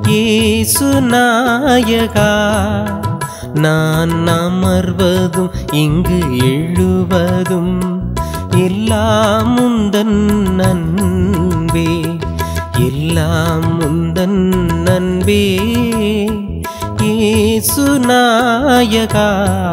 இயேசு நாயகா நான் அமர்வதும் இங்கு எழுவதும் எல்லாம் முந்தன் நன்பே எல்லாம் முந்தன் நன்பே இயேசு நாயகா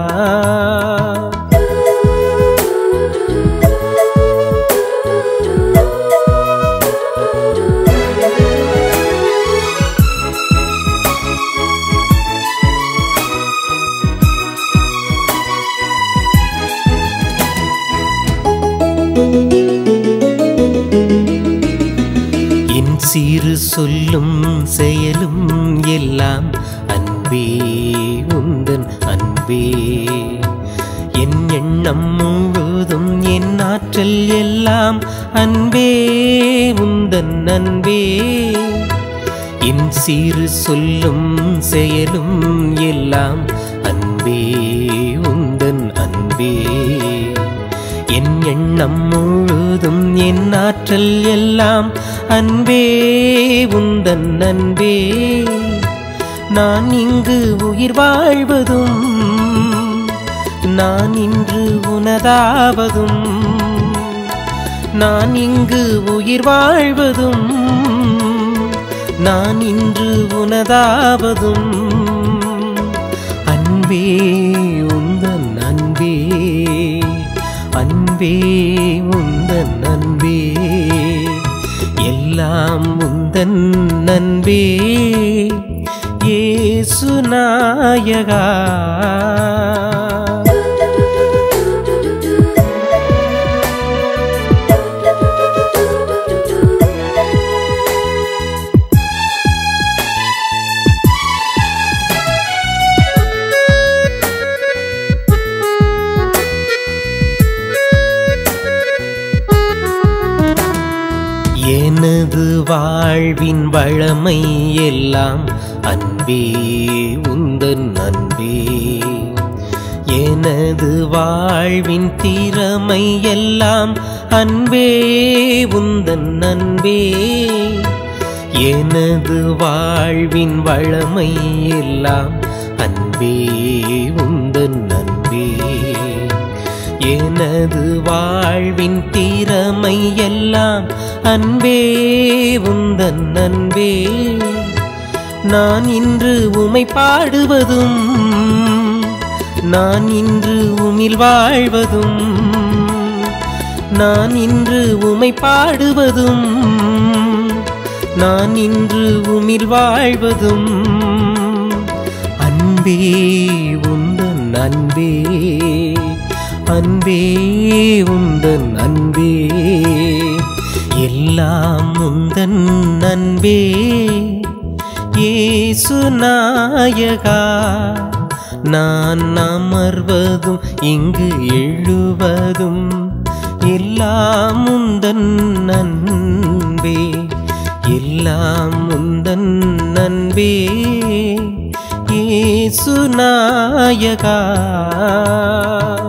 என் சிறு சொல்லும் செயலும் எல்லாம் அன்பே உந்தன் அன்பே என் எண்ணம் முழுதும் என் ஆற்றல் எல்லாம் அன்பே உந்தன் அன்பே என் சிறு சொல்லும் செயலும் எல்லாம் அன்பே உந்தன் அன்பே என் எண்ணம் முழுதும் என் ஆற்றல் எல்லாம் அன்பே உந்தன் அன்பே நான் இங்கு உயிர் வாழ்வதும் நான் இன்று உனதாவதும் நான் இங்கு உயிர் வாழ்வதும் நான் இன்று உனதாவதும் அன்பே உந்தன் அன்பே அன்பே உந்தன் அன்பே எல்லாம் உந்தன் அன்பே இயேசு நாயகா எனது வாழ்வின் வளமை எல்லாம் அன்பே உந்தன் அன்பே எனது வாழ்வின் திறமை எல்லாம் அன்பே உந்தன் அன்பே எனது வாழ்வின் வளமை எல்லாம் அன்பே உந்தன் அன்பே எனது வாழ்வின் திறமை எல்லாம் அன்பே உந்தன் அன்பே நான் இன்று உமை பாடுவதும் நான் இன்று உமிழ் வாழ்வதும் நான் இன்று உமை பாடுவதும் நான் இன்று உமிழ் வாழ்வதும் அன்பே உந்தன் அன்பே அன்பே உந்தன் அன்பே எல்லாம் உந்தன் அன்பே இயேசு நாயகா நான் அமர்வதும் இங்கு எழுவதும் எல்லாம் உந்தன் அன்பே எல்லாம் உந்தன் அன்பே இயேசு நாயகா